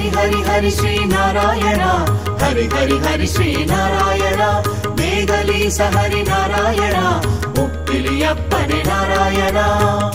ஹரி ஹரி ஹரி ஸ்ரீ நாராயணா ஹரி ஹரி ஹரி ஸ்ரீ நாராயணா மேகலீச ஹரி நாராயணா உப்பிலியப்பனே நாராயணா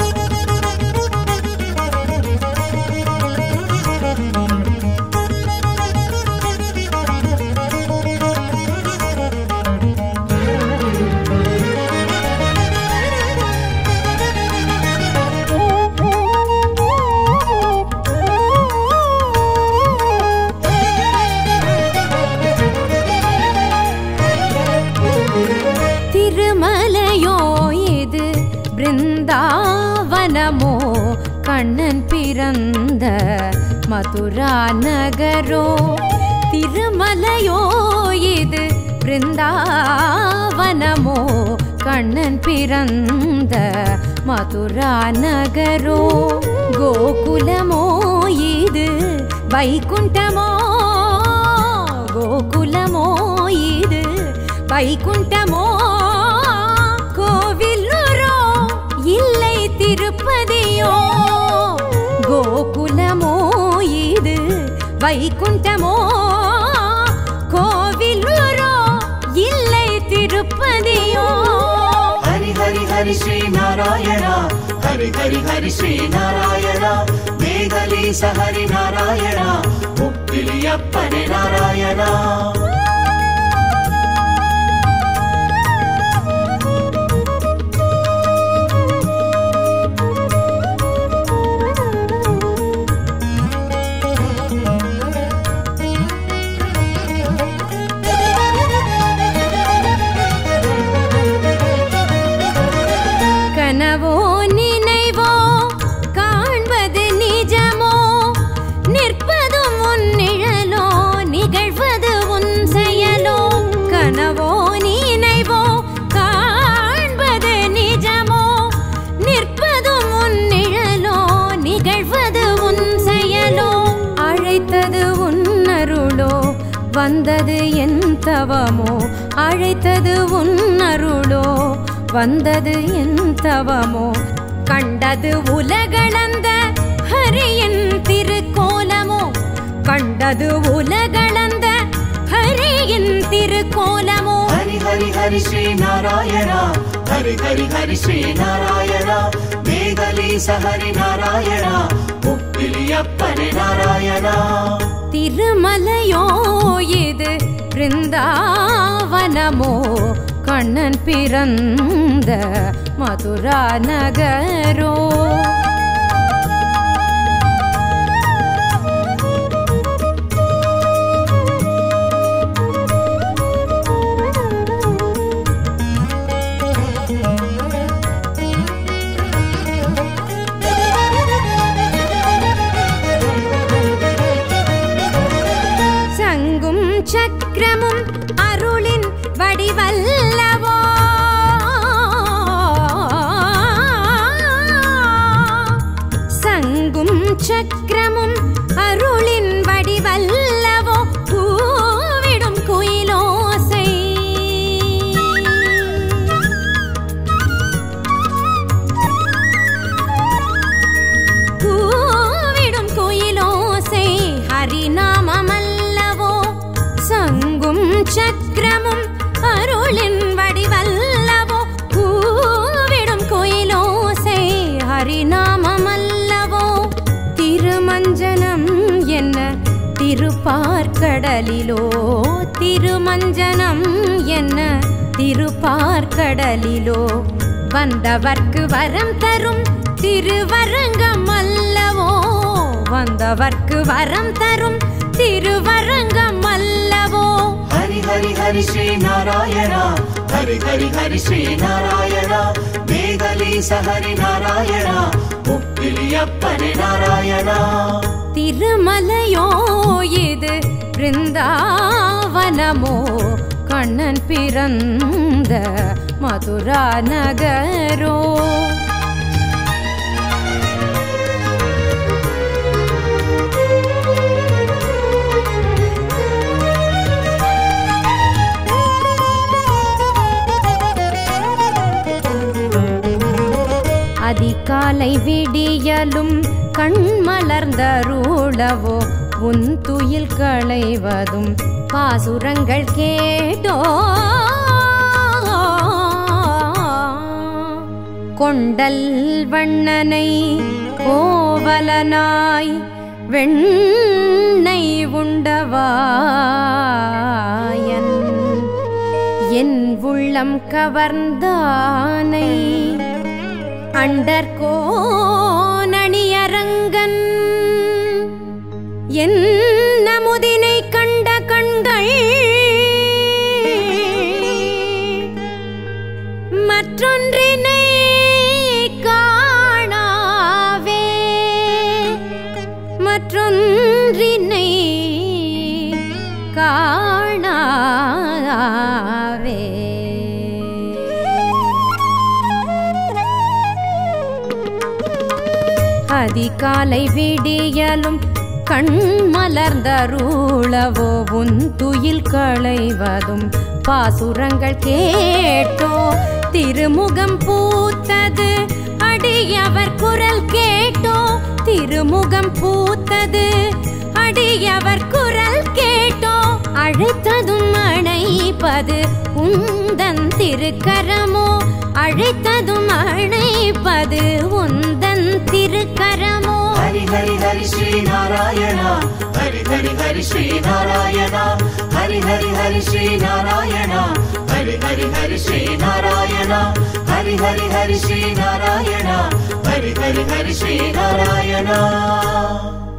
திருமலையோ இது பிருந்தாவனமோ கண்ணன் பிறந்த மதுரா நகரோ திருமலையோ இது பிருந்தாவனமோ கண்ணன் பிறந்த மதுரா நகரோ கோகுலமோ இது வைகுண்டமோ கோகுலமோ இது வைகுண்டமோ கோவிலூரோ இல்லை திருப்பதியோ கோகுலமோ இது வைகுண்டமோ கோவிலூரோ இல்லை திருப்பதியோ ஹரி ஹரி ஹரி ஸ்ரீ நாராயணா ஹரி ஹரி ஹரி ஸ்ரீ நாராயணா மேகலீச ஹரி நாராயணா உப்பிலியப்பனே நாராயணா கனவோ நினைவோ காண்பது நிஜமோ நிற்பதும் உன் நிழலோ நிகழ்வது உன் செயலோ கனவோ நினைவோ காண்பது நிஜமோ நிற்பதும் உன் நிழலோ நிகழ்வது உன் செயலோ அழைத்தது உன் அருளோ வந்தது என் தவமோ அழைத்தது உன் அருளோ வந்தது என் தவமோ கண்டது உலகளந்த ஹரியின் திருக்கோலமோ கண்டது உலகளந்த ஹரியின் திருக்கோலமோ ஹரி ஹரி ஹரி ஸ்ரீ நாராயணா ஹரி ஹரி ஹரி ஸ்ரீ நாராயணா மேகலீச ஹரி நாராயணா உப்பிலியப்பனே நாராயணா திருமலையோ இது பிருந்தாவனமோ கண்ணன் பிறந்த மதுரா நகரோ சங்கும் சக்கரமும் அருளின் வடிவல்லவோ சங்கும் சக்கரமும் அருளின் வடிவல்லவோ பூவிடும் குயிலோசை பூவிடும் குயிலோசை ஹரிநாமமல்லவோ சங்கும் சக்கரமும் அருளின் வடிவல்லவோ பூவிடும் குயிலோசை ஹரிநாமமல்லவோ திருமஞ்சனம் என்ன திருப்பார்க்கடலிலோ திருமஞ்சனம் என்ன திருப்பார்க்கடலிலோ வந்தவர்க்கு வரம் தரும் திருவரங்கம் அல்லவோ வந்தவர்க்கு வரம் தரும் திருவரங்கம் அல்லவோ ஹரி ஹரி ஹரி ஸ்ரீ நாராயணா ஹரி ஹரி ஹரி ஸ்ரீ நாராயணா மேகலீச ஹரி நாராயணா உப்பிலியப்பனே நாராயணா திருமலையோ இது பிருந்தாவனமோ கண்ணன் பிறந்த மதுரா நகரோ அதிகாலை விடியலும் கண் மலர்ந்தருளவோ உன் துயில் களைவதும் பாசுரங்கள் கேட்டோ கொண்டல் வண்ணனை கோவலனாய் வெண்ணை உண்டவாயன் என் உள்ளம் கவர்ந்தானை அண்டர்கோணணியரங்கன் என் நமுதினை கண்ட கண்கள் மற்றொன்றினை காணாவே மற்றொன்றினை காணாவே அதிகாலை விடியலும் கண் மலர்ந்தருளவோ உன் துயில் களைவதும் பாசுரங்கள் கேட்டோ திருமுகம் பூத்தது அடியவர் குரல் கேட்டோ திருமுகம் பூத்தது அடியவர் குரல் கேட்டோ அழைத்ததும் அணைப்பது உந்தன் திருக்கரமோ அழைத்ததும் அணைப்பது உந்தன் திருக்கரமோ ஹரி ஹரி ஹரி ஸ்ரீ நாராயணா ஹரி ஹரி ஹரி ஸ்ரீ நாராயணா ஹரி ஹரி ஹரி ஸ்ரீ நாராயணா ஹரி ஹரி ஹரி ஸ்ரீ நாராயணா ஹரி ஹரி ஹரி ஸ்ரீ நாராயணா ஹரி ஹரி ஹரி ஸ்ரீ நாராயணா